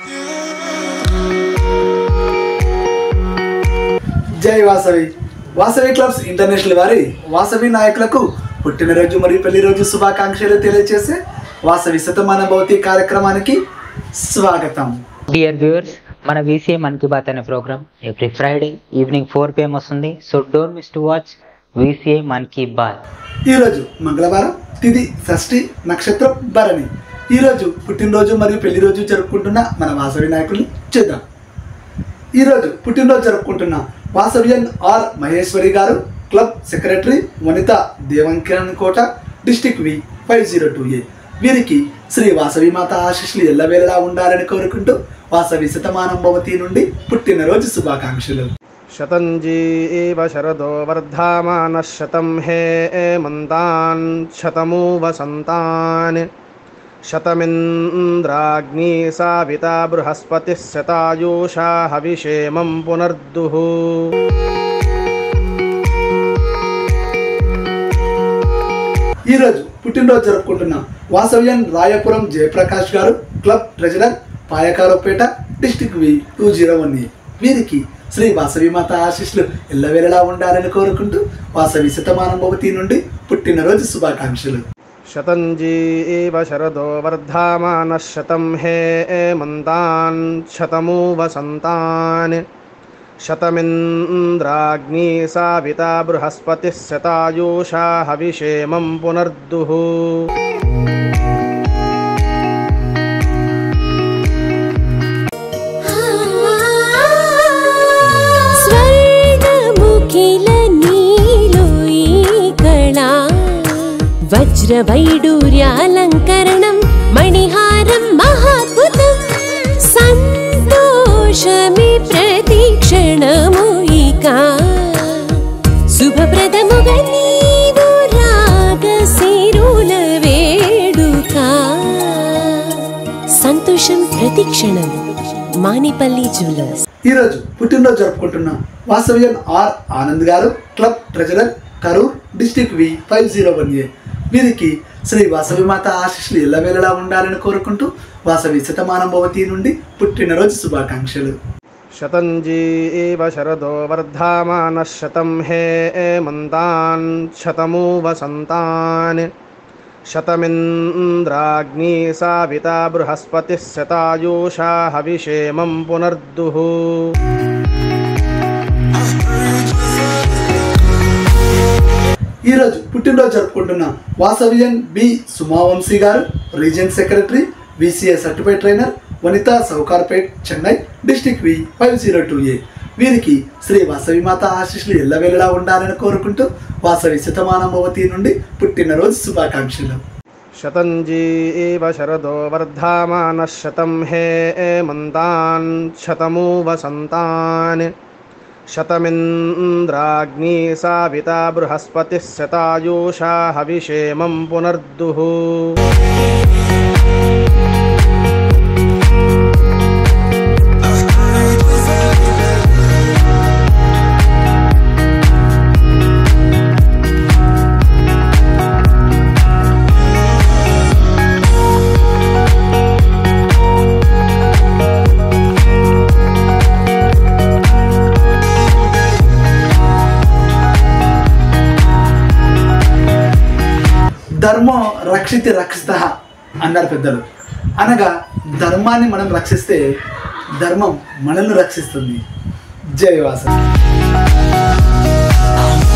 జై Vasavi Vasavi clubs international వారి వాసవి నాయకులకు పుట్టినరోజు మరియు పెళ్లి రోజు శుభాకాంక్షలు తెలియజేసే వాసవి శతమాన భౌతి కార్యక్రమానికి స్వాగతం డియర్ వ్యూవర్స్ మన వీసీఏ మన్ కీ బాత్ అనే program every Friday evening four PM వస్తుంది so don't miss to watch VCA Mann Ki Baat ఈరోజు మంగళవారం తిది షష్ఠి నక్షత్రం భరణి ఈరోజు పుట్టినరోజు మరియు పెళ్లి రోజు జరుపుకుంటున్న మన వాసవి నాయకుల్ని చూద్దాం ఈరోజు పుట్టినరోజు జరుపుకుంటున్న వాసవ్యన్ ఆర్ మహేశ్వరి గారు club secretary Vanitha Devankiran Kota district V five zero two A వీరికి శ్రీ వాసవి మాత ఆశీస్సులు ఎల్లవేళలా ఉండాలని కోరుకుంటూ వాసవి శతమానం భవతి నుండి పుట్టినరోజు శుభాకాంక్షలు शतञ्जीव शरदो वर्धामानः शतं हे मन्तान् शतमु वसन्तान् शतमिन्द्राग्नी साविता बृहस्पतिः शतायुषा हविषेमं पुनर्दुः ఈరోజు పుట్టినరోజు జరుపుకుంటున్న వాసవ్యన్ రాయపురం జయప్రకాష్ గారు club treasurer Payakaraopeta district V two zero one A వీరికి శ్రీ వాసవి మాత ఆశీస్సులు ఎల్లవేళలా ఉండాలని కోరుకుంటూ వాసవి శతమానం భవతి నుండి పుట్టినరోజు శుభాకాంక్షలు शतञ्जीव शरदो वर्धामानः शतं हे मन्तान् शतमु वसन्तान् शतमिन्द्राग्नी साविता बृहस्पतिः शतायुषा हविषेमं पुनर्दुः స్వర్ణముఖిల నీలోయి కళా వజ్రవైడూర్యాలంకరణం మణిహారం మహాద్భుతం సంతోషమి ప్రతిక్షణము ఇక శుభప్రదముగా నీవు రాగశిరుల వేడుక సంతోషం ప్రతిక్షణం మానిపల్లి జ్యువెలర్స్ ఈరోజు పుట్టినరోజు జరుపుకుంటున్న వాసవ్యన్ ఆర్ ఆనంద్ గారు club treasurer Karur district V five zero one A వీరికి శ్రీ వాసవి మాత ఆశీస్సులు ఎల్లవేళలా ఉండాలని కోరుకుంటూ వాసవి శతమానం భవతి నుండి పుట్టినరోజు శుభాకాంక్షలు शतञ्जीव शरदो वर्धामानः शतं हे मन्तान् शतमु वसन्तान् शतमिन्द्राग्नी साविता बृहस्पतिः शतायुषा हविषेमं पुनर्दुः ఈరోజు పుట్టినరోజు జరుపుకుంటున్న వాసవియన్ బి సుమావంశీ గారు region secretary VCA certified trainer Vanitha Sowcarpet Chennai district V five zero two A వీరికి శ్రీ వాసవి మాత ఆశీస్సులు ఎల్లవేళలా ఉండాలని కోరుకుంటూ వాసవి శతమానం భవతి నుండి పుట్టినరోజు శుభాకాంక్షలు शतञ्जीव शरदो वर्धामानः शतं हे मन्तान् शतमु वसन्तान् शतमिन्द्राग्नी साविता बृहस्पतिः शतायुषा हविषेमं पुनर्दुः ధర్మం రక్షితి రక్షిత అన్నారు పెద్దలు అనగా ధర్మాన్ని మనం రక్షిస్తే ధర్మం మనల్ని రక్షిస్తుంది జై వాసవి